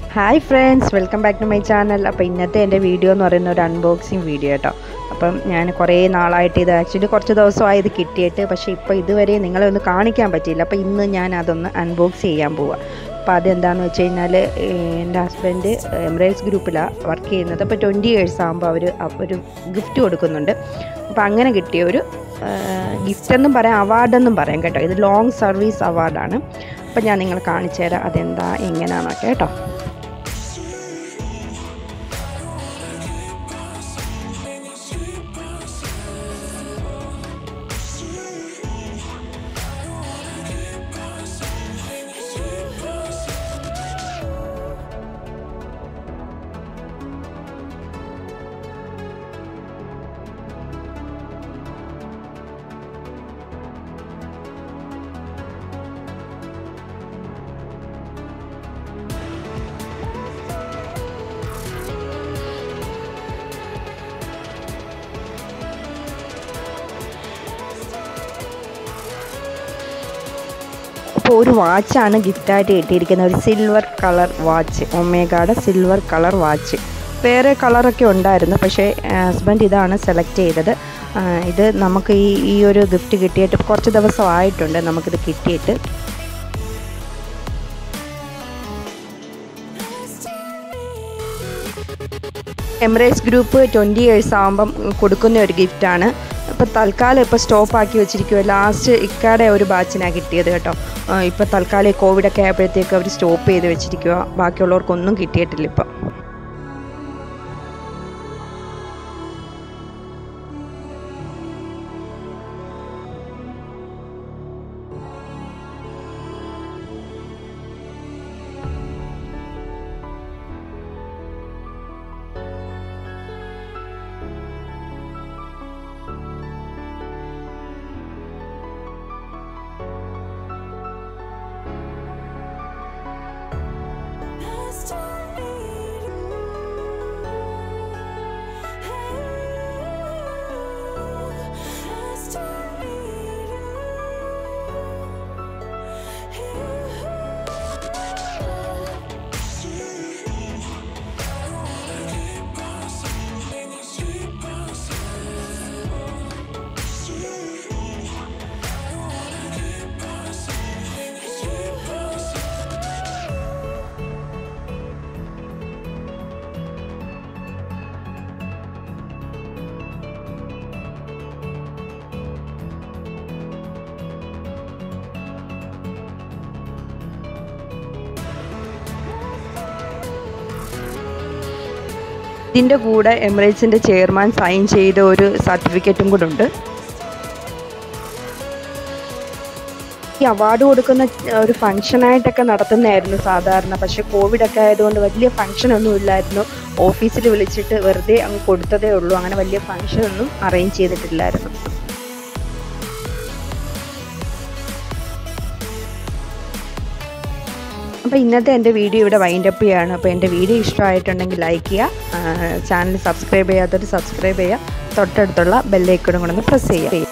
hi friends welcome back to my channel അപ്പോൾ ഇന്നത്തെ എൻ്റെ വീഡിയോ എന്ന് പറയുന്ന ഒരു അൺബോക്സിങ് വീഡിയോ കേട്ടോ അപ്പം ഞാൻ കുറേ നാളായിട്ട് ഇത് ആക്ച്വലി കുറച്ച് ദിവസമായി ഇത് കിട്ടിയിട്ട് പക്ഷേ ഇപ്പോൾ ഇതുവരെ നിങ്ങളെ ഒന്ന് കാണിക്കാൻ പറ്റിയില്ല അപ്പോൾ ഇന്ന് ഞാൻ അതൊന്ന് അൺബോക്സ് ചെയ്യാൻ പോവുക അപ്പോൾ അതെന്താണെന്ന് വെച്ച് കഴിഞ്ഞാൽ എൻ്റെ ഹസ്ബൻഡ് എമിറേറ്റ്സ് ഗ്രൂപ്പിലാണ് വർക്ക് ചെയ്യുന്നത് അപ്പോൾ ട്വൻറ്റി ഇയേഴ്സ് ആകുമ്പോൾ അവർ ഒരു ഗിഫ്റ്റ് കൊടുക്കുന്നുണ്ട് അപ്പോൾ അങ്ങനെ കിട്ടിയ ഒരു ഗിഫ്റ്റ് എന്നും പറയാം അവാർഡെന്നും പറയാം കേട്ടോ ഇത് ലോങ് സർവീസ് അവാർഡാണ് അപ്പോൾ ഞാൻ നിങ്ങളെ കാണിച്ചു തരാം അതെന്താ എങ്ങനെയാണെന്നൊക്കെ കേട്ടോ അപ്പോൾ ഒരു വാച്ചാണ് ഗിഫ്റ്റായിട്ട് കിട്ടിയിരിക്കുന്നത് ഒരു സിൽവർ കളർ വാച്ച് ഒമേഗയുടെ സിൽവർ കളർ വാച്ച് വേറെ കളറൊക്കെ ഉണ്ടായിരുന്നു പക്ഷേ ഹസ്ബൻഡ് ഇതാണ് സെലക്ട് ചെയ്തത് ഇത് നമുക്ക് ഈ ഈ ഒരു ഗിഫ്റ്റ് കിട്ടിയിട്ട് കുറച്ച് ദിവസമായിട്ടുണ്ട് നമുക്കിത് കിട്ടിയിട്ട് എമിറേറ്റ്സ് ഗ്രൂപ്പ് ട്വൻറ്റി ഇയേഴ്സ് ആകുമ്പം കൊടുക്കുന്ന ഒരു ഗിഫ്റ്റാണ് ഇപ്പോൾ തൽക്കാലം ഇപ്പോൾ സ്റ്റോപ്പ് ആക്കി വെച്ചിരിക്കുക ലാസ്റ്റ് ഇക്കാടെ ഒരു ബാച്ചിനാണ് കിട്ടിയത് കേട്ടോ ഇപ്പോൾ തൽക്കാലം കോവിഡൊക്കെ ആയപ്പോഴത്തേക്ക് അവർ സ്റ്റോപ്പ് ചെയ്ത് വെച്ചിരിക്കുക ബാക്കിയുള്ളവർക്കൊന്നും കിട്ടിയിട്ടില്ല ഇപ്പം ഇതിൻ്റെ കൂടെ എമിറേറ്റ്സിൻ്റെ ചെയർമാൻ സൈൻ ചെയ്ത ഒരു സർട്ടിഫിക്കറ്റും കൂടെ ഉണ്ട് ഈ അവാർഡ് കൊടുക്കുന്ന ഒരു ഫംഗ്ഷനായിട്ടൊക്കെ നടത്തുന്നതായിരുന്നു സാധാരണ പക്ഷേ കോവിഡൊക്കെ ആയതുകൊണ്ട് വലിയ ഫംഗ്ഷനൊന്നും ഇല്ലായിരുന്നു ഓഫീസിൽ വിളിച്ചിട്ട് വെറുതെ അങ്ങ് കൊടുത്തതേ ഉള്ളൂ അങ്ങനെ വലിയ ഫംഗ്ഷനൊന്നും അറേഞ്ച് ചെയ്തിട്ടില്ലായിരുന്നു അപ്പോൾ ഇന്നത്തെ എൻ്റെ വീഡിയോ ഇവിടെ വൈൻഡപ്പ് ചെയ്യുകയാണ് അപ്പോൾ എൻ്റെ വീഡിയോ ഇഷ്ടമായിട്ടുണ്ടെങ്കിൽ ലൈക്ക് ചെയ്യുക ചാനൽ സബ്സ്ക്രൈബ് ചെയ്യാത്തവർ സബ്സ്ക്രൈബ് ചെയ്യുക തൊട്ടടുത്തുള്ള ബെല്ലൈക്കണും കൂടെ ഒന്ന് പ്രസ് ചെയ്യുക